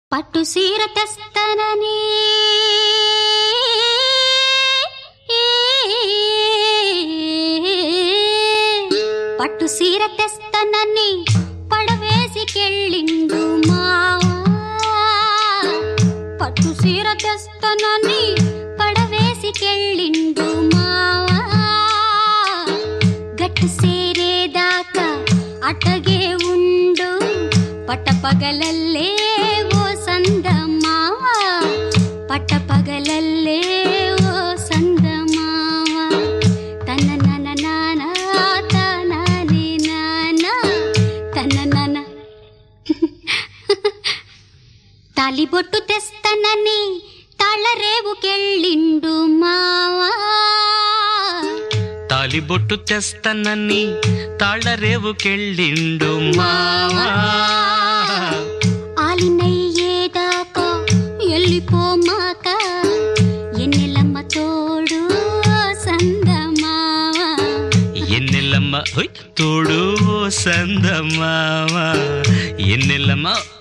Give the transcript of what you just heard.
పట్టు సీర తెస్తనని పట్టు సీర తెస్తనని పడవేసికెళ్ళిండు మావా పట్టు సీర తెస్తనని పడవేసికెళ్ళిండు మావా గట్టు సేరేదాకా అటగే ఉండు పట్టపగలల్లే ఓ సందమావ పట్టపగలల్లే ఓ సందమావ తన నన నాన తనని నాన తన నన తాలిబొట్టు తెస్తనని తాళరేవుకెళ్ళిండు మావా తాలిబొట్టు తెస్తనని తాళరేవుకెళ్ళిండు మావా ఆలినయ్యేదాకా ఎల్లిపోమాక ఎన్నెలమ్మ తోడు సందమావా ఎన్నెల్లమ్మ హొయ్ తోడు ఓ సందమావా ఎన్నెల్లమ్మ